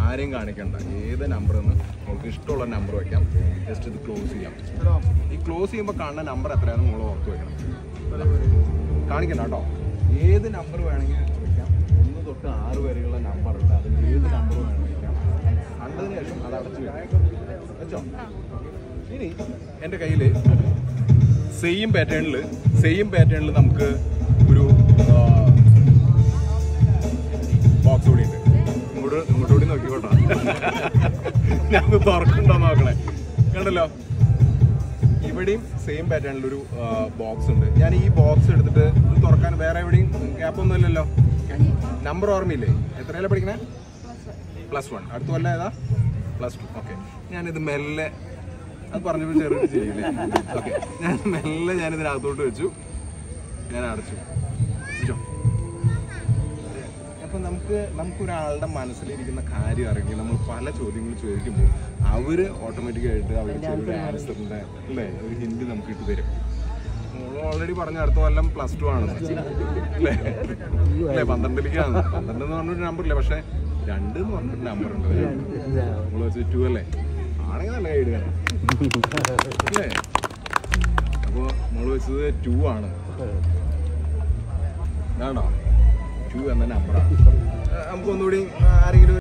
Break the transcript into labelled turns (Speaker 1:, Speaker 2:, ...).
Speaker 1: ആരെയും കാണിക്കണ്ട ഏത് നമ്പർ എന്ന് നമുക്ക് ഇഷ്ടമുള്ള നമ്പർ വെക്കാം ജസ്റ്റ് ഇത് ക്ലോസ് ചെയ്യാം ഈ ക്ലോസ് ചെയ്യുമ്പോൾ കാണുന്ന നമ്പർ എത്രയാണെന്ന് നമ്മൾ ഓർത്ത് വെക്കണം കാണിക്കണ്ട കേട്ടോ ഏത് നമ്പർ വേണമെങ്കിൽ വെക്കാം ഒന്ന് തൊട്ട് ആറ് വരെയുള്ള നമ്പർ ഉണ്ട് അതിൽ ഏത് നമ്പർ വേണമെങ്കിൽ വെക്കാം കണ്ടതിന് ശേഷം അത് അടച്ചു വെക്കാം വെച്ചോ ഇനി എൻ്റെ കയ്യിൽ സെയിം പാറ്റേണിൽ സെയിം പാറ്റേണിൽ നമുക്ക് ഒരു ബോക്സ് കൂടി ഉണ്ട് ഇങ്ങോട്ട് ഇങ്ങോട്ട് കൂടി നോക്കിക്കോട്ടോ ഞാൻ തുറക്കണ്ടോ നോക്കണേ കണ്ടല്ലോ ഇവിടെയും സെയിം പാറ്റേണിലൊരു ബോക്സ് ഉണ്ട് ഞാൻ ഈ ബോക്സ് എടുത്തിട്ട് ഇത് തുറക്കാൻ വേറെ എവിടെയും ഗ്യാപ്പ് ഒന്നും ഇല്ലല്ലോ നമ്പർ ഓർമ്മയില്ലേ എത്രയല്ലേ പഠിക്കണേ പ്ലസ് വൺ അടുത്ത കൊല്ലം ഏതാ പ്ലസ് ടു ഓക്കെ ഞാനിത് മെല്ലെ അത് പറഞ്ഞപ്പോൾ ചെറുത് ചെയ്യില്ലേ ഓക്കെ ഞാൻ മെല്ലെ ഞാൻ ഇതിനകത്തോട്ട് വെച്ചു ഞാൻ അടച്ചു വെച്ചോ അപ്പൊ നമുക്ക് നമുക്കൊരാളുടെ മനസ്സിലിരിക്കുന്ന കാര്യം അറിയില്ല നമ്മൾ പല ചോദ്യങ്ങൾ ചോദിക്കുമ്പോൾ അവര് ഓട്ടോമാറ്റിക്കായിട്ട് അവർക്ക് ഒരു ആൻസറിന്റെ അല്ലേ ഒരു ഹിന്ദി നമുക്ക് ഇട്ട് തരും ഓൾറെഡി പറഞ്ഞ അടുത്ത കൊല്ലം പ്ലസ് ടു ആണ് അല്ലേ അല്ലേ പന്ത്രണ്ടിലേക്കാണ് പന്ത്രണ്ട് എന്ന് പറഞ്ഞൊരു നമ്പർ ഇല്ല പക്ഷെ രണ്ട് എന്ന് പറഞ്ഞൊരു നമ്പർ ഉണ്ട് നമ്മൾ വെച്ച് ടു അല്ലേ ആണെങ്കിൽ നല്ല ഗൈഡ് വേണം അല്ലേ അപ്പോൾ നമ്മൾ വെച്ചത് ടു ആണ് ഇതാണോ ടു എന്ന നമ്പറാണ് നമുക്കൊന്നുകൂടി ആരെങ്കിലും